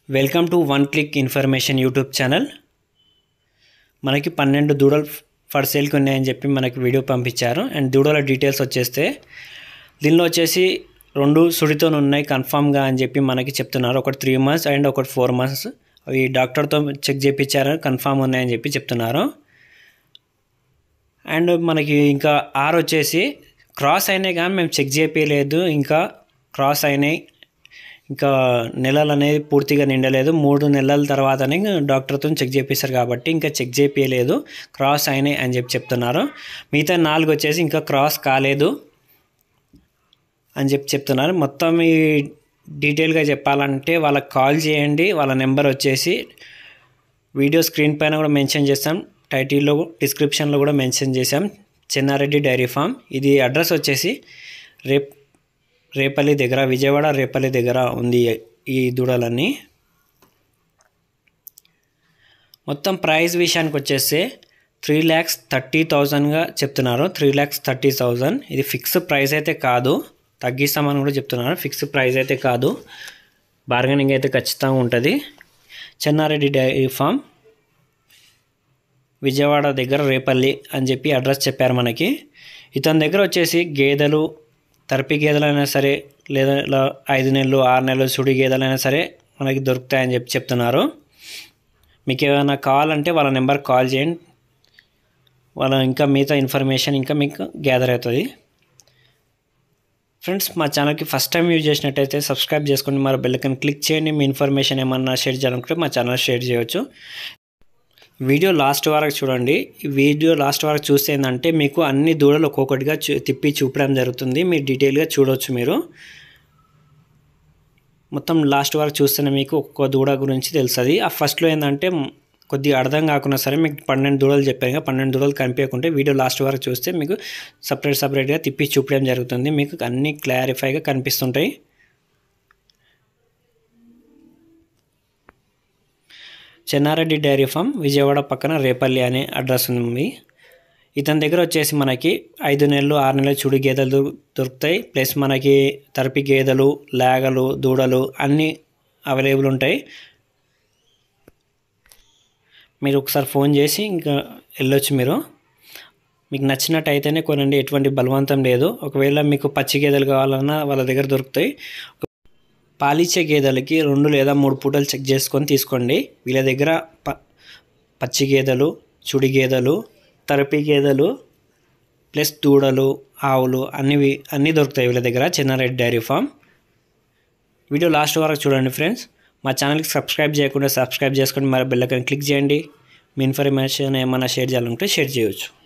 welcome to one click information YouTube channel మనకి పన్నెండు దూడలు ఫర్ సేల్కి ఉన్నాయని చెప్పి మనకి వీడియో పంపించారు అండ్ దూడల డీటెయిల్స్ వచ్చేస్తే దీనిలో వచ్చేసి రెండు సుడితో ఉన్నాయి కన్ఫామ్గా అని చెప్పి మనకి చెప్తున్నారు ఒకటి త్రీ మంత్స్ అండ్ ఒకటి ఫోర్ మంత్స్ అవి డాక్టర్తో చెక్ చేయించారు కన్ఫామ్ ఉన్నాయని చెప్పి చెప్తున్నారు అండ్ మనకి ఇంకా ఆర్ వచ్చేసి క్రాస్ అయినాయి కానీ మేము చెక్ చేయలేదు ఇంకా క్రాస్ అయినాయి ఇంకా నెలలు అనేది పూర్తిగా నిండలేదు మూడు నెలల తర్వాతనే డాక్టర్తో చెక్ చేపిస్తారు కాబట్టి ఇంకా చెక్ చేపించలేదు క్రాస్ అయినాయి అని చెప్పి చెప్తున్నారు మిగతా నాలుగు వచ్చేసి ఇంకా క్రాస్ కాలేదు అని చెప్పి చెప్తున్నారు మొత్తం ఈ డీటెయిల్గా చెప్పాలంటే వాళ్ళకి కాల్ చేయండి వాళ్ళ నెంబర్ వచ్చేసి వీడియో స్క్రీన్ పైన కూడా మెన్షన్ చేస్తాం టైటిల్లో డిస్క్రిప్షన్లో కూడా మెన్షన్ చేసాం చెన్నారెడ్డి డైరీ ఫామ్ ఇది అడ్రస్ వచ్చేసి రేప్ రేపల్లి దగ్గర విజయవాడ రేపల్లి దగ్గర ఉంది ఈ దూడలన్నీ మొత్తం ప్రైస్ విషయానికి వచ్చేస్తే త్రీ ల్యాక్స్ థర్టీ థౌజండ్గా చెప్తున్నారు త్రీ ల్యాక్స్ థర్టీ థౌజండ్ ఇది ఫిక్స్ ప్రైస్ అయితే కాదు తగ్గిస్తామని కూడా చెప్తున్నారు ఫిక్స్ ప్రైస్ అయితే కాదు బార్గెనింగ్ అయితే ఖచ్చితంగా ఉంటుంది చెన్నారెడ్డి డైరీ ఫామ్ విజయవాడ దగ్గర రేపల్లి అని చెప్పి అడ్రస్ చెప్పారు మనకి ఇతని దగ్గర వచ్చేసి గేదెలు తరపి గేదెలైనా సరే లేదా ఇలా ఐదు నెలలు ఆరు నెలలు సుడి గేదెలైనా సరే మనకి దొరుకుతాయని చెప్పి చెప్తున్నారు మీకు ఏమైనా కావాలంటే వాళ్ళ నెంబర్కి కాల్ చేయండి వాళ్ళ ఇంకా మిగతా ఇన్ఫర్మేషన్ ఇంకా మీకు గ్యాదర్ అవుతుంది ఫ్రెండ్స్ మా ఛానల్కి ఫస్ట్ టైం యూజ్ చేసినట్టయితే సబ్స్క్రైబ్ చేసుకోండి మరి బెల్లకన్ క్లిక్ చేయండి మీ ఇన్ఫర్మేషన్ ఏమన్నా షేర్ చేయాలనుకుంటే మా ఛానల్ షేర్ చేయవచ్చు వీడియో లాస్ట్ వరకు చూడండి ఈ వీడియో లాస్ట్ వరకు చూస్తే ఏంటంటే మీకు అన్ని దూడలు ఒక్కొక్కటిగా చూ తిప్పి చూపడం జరుగుతుంది మీరు డీటెయిల్గా చూడవచ్చు మీరు మొత్తం లాస్ట్ వరకు చూస్తేనే మీకు ఒక్కొక్క దూడ గురించి తెలుస్తుంది ఆ ఫస్ట్లో ఏంటంటే కొద్దిగా అర్థం కాకుండా సరే మీకు పన్నెండు దూడలు చెప్పాను కదా పన్నెండు దూడలు కనిపించకుంటే వీడియో లాస్ట్ వరకు చూస్తే మీకు సపరేట్ సపరేట్గా తిప్పి చూపడం జరుగుతుంది మీకు అన్నీ క్లారిఫైగా కనిపిస్తుంటాయి చెన్నారెడ్డి డైరీ ఫామ్ విజయవాడ పక్కన రేపల్లి అనే అడ్రస్ ఉంది ఇతని దగ్గర వచ్చేసి మనకి ఐదు నెలలు ఆరు నెలలు చుడి గేదెలు దొరుకుతాయి ప్లస్ మనకి తరపి గేదెలు లేగలు దూడలు అన్నీ అవైలబుల్ ఉంటాయి మీరు ఒకసారి ఫోన్ చేసి ఇంకా వెళ్ళొచ్చు మీరు మీకు నచ్చినట్టు అయితేనే కొనండి ఎటువంటి బలవంతం లేదు ఒకవేళ మీకు పచ్చి గేదెలు కావాలన్నా వాళ్ళ దగ్గర దొరుకుతాయి పాలిచ్చే గేదెలకి రెండు లేదా మూడు పూటలు చెక్ చేసుకొని తీసుకోండి వీళ్ళ దగ్గర ప పచ్చి గేదెలు చుడి గేదెలు తరపి గేదెలు ప్లస్ దూడలు ఆవులు అన్ని అన్నీ దొరుకుతాయి వీళ్ళ దగ్గర Chinnareddy dairy farm video last వరకు చూడండి ఫ్రెండ్స్ మా ఛానల్కి సబ్స్క్రైబ్ చేయకుండా సబ్స్క్రైబ్ చేసుకొని మరి బెల్లకని క్లిక్ చేయండి మీ ఇన్ఫర్మేషన్ ఏమైనా షేర్ చేయాలనుకుంటే షేర్ చేయవచ్చు